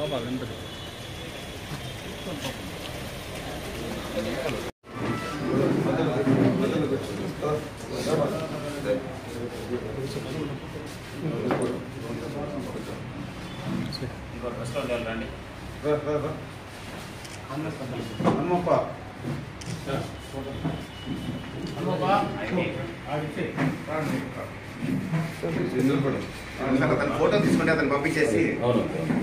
Sir అతను photo తీసుకుంటే అతను పంపించేసి అవును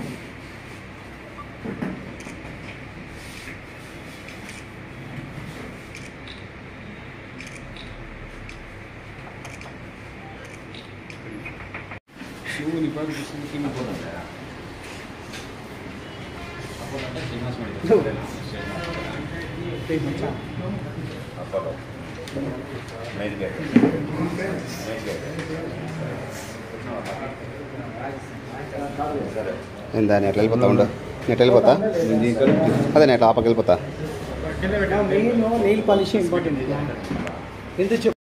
ಶಿವನಿ ಪಾಡಿ ಕಿಮ್ಮಿ ಹೋದಂತೆ ಅಪ್ಪಂటే శ్రీనివాస్ అప్పలో మెయిన్ గేట్ మెయిన్ గేట్ సరే ఏందా నేను ఎట్లా వెళ్ళిపోతా ఉండు నేను ఎట్లా వెళ్ళిపోతా అదే నేను ఎట్లా ఆపకి వెళ్ళిపోతా మెయిన్ నెయిల్ పాలిష్ ఇంపార్టెంట్ ఎందుకు చెప్పు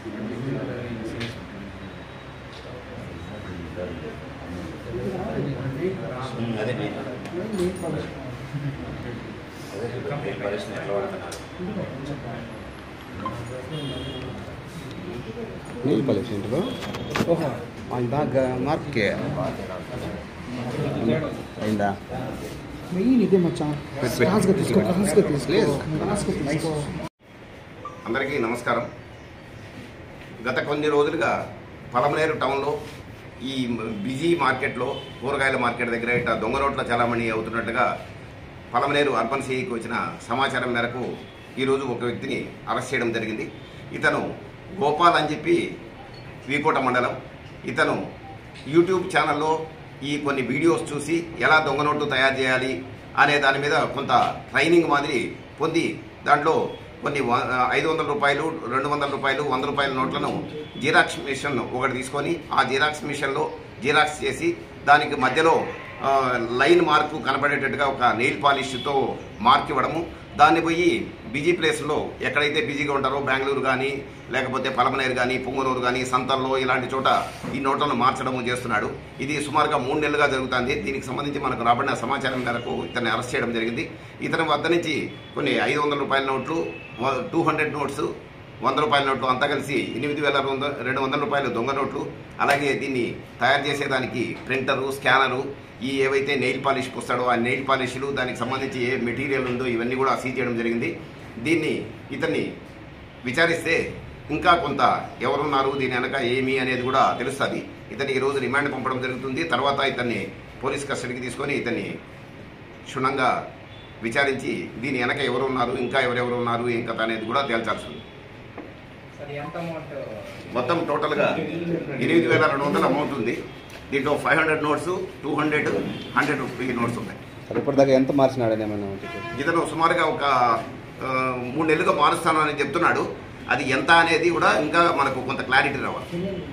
అదే మెయిన్ నెయిల్ పాలిష్ అదే మెయిన్ పరిస్థితి ఎట్లా వాడుతున్నారు నీళ్ళు పాలిష్ ఏంటిదో ఓహో అయిందా మార్కే అయిందా మెయిన్ ఇదే మచ్చా క్లాస్గా తీసుకో క్లాస్గా తీసుకో Please. క్లాస్గా తీసుకో అందరికీ నమస్కారం గత కొన్ని రోజులుగా పలమనేరు టౌన్లో ఈ బిజీ మార్కెట్లో కూరగాయల మార్కెట్ దగ్గర ఇట్లా దొంగ నోట్ల చలామణి అవుతున్నట్టుగా పలమనేరు అర్బన్ సిఐకి వచ్చిన సమాచారం మేరకు ఈరోజు ఒక వ్యక్తిని అరెస్ట్ చేయడం జరిగింది ఇతను గోపాల్ అని చెప్పి వీకోట మండలం ఇతను యూట్యూబ్ ఛానల్లో ఈ కొన్ని వీడియోస్ చూసి ఎలా దొంగ నోట్లు తయారు చేయాలి అనే దాని మీద కొంత ట్రైనింగ్ మాదిరి పొంది దాంట్లో కొన్ని వ- ఐదు వందల రూపాయలు రెండు వందల రూపాయలు వంద రూపాయల నోట్లను జీరాక్స్ మిషన్ ఒకటి తీసుకొని ఆ జీరాక్స్ మిషన్లో జీరాక్స్ చేసి దానికి మధ్యలో ఆ, లైన్ మార్కు కనపడేటట్టుగా ఒక నెయిల్ పాలిష్తో మార్క్ ఇవ్వడము దాన్ని పోయి బిజీ ప్లేస్లో ఎక్కడైతే బిజీగా ఉంటారో బెంగళూరు కానీ లేకపోతే పలమనేరు కానీ పొంగనూరు కానీ సంతల్లో ఇలాంటి చోట ఈ నోట్లను మార్చడము చేస్తున్నాడు ఇది సుమారుగా మూడు నెలలుగా జరుగుతుంది దీనికి సంబంధించి మనకు రాబడిన సమాచారం మేరకు ఇతన్ని అరెస్ట్ చేయడం జరిగింది ఇతని వద్ద నుంచి కొన్ని ఐదు వందల రూపాయల నోట్లు టూ హండ్రెడ్ నోట్స్ వంద రూపాయల నోట్లు అంతా కలిసి ఎనిమిది వేల రెండు రెండు వందల రూపాయలు దొంగ నోట్లు అలాగే దీన్ని తయారు చేసేదానికి ప్రింటరు స్కానరు ఈ ఏవైతే నెయిల్ పాలిష్ పుస్తాడో ఆ నెయిల్ పాలిష్లు దానికి సంబంధించి ఏ మెటీరియల్ ఉందో ఇవన్నీ కూడా సీజ్ చేయడం జరిగింది దీన్ని ఇతన్ని విచారిస్తే ఇంకా కొంత ఎవరున్నారు దీని వెనక ఏమి అనేది కూడా తెలుస్తుంది ఇతన్ని ఈరోజు రిమాండ్ పంపడం జరుగుతుంది తర్వాత ఇతన్ని పోలీస్ కస్టడీకి తీసుకొని ఇతన్ని క్షుణ్ణంగా విచారించి దీని వెనక ఎవరు ఉన్నారు ఇంకా ఎవరెవరు ఉన్నారు ఏం కథ అనేది కూడా తేల్చాల్సి ఉంది మొత్తం టోటల్గా ఎనిమిది వేల రెండు వందల అమౌంట్ ఉంది దీంట్లో five hundred notes two hundred hundred rupee notes ఉన్నాయి సరే ఇప్పటిదాకా ఎంత మార్చినాడని ఏమైనా చెప్పు ఇతను సుమారుగా ఒక ఆ, మూడు నెలలుగా మారుస్తాను అని చెప్తున్నాడు అది ఎంత అనేది కూడా ఇంకా మనకు కొంత క్లారిటీ రావాలి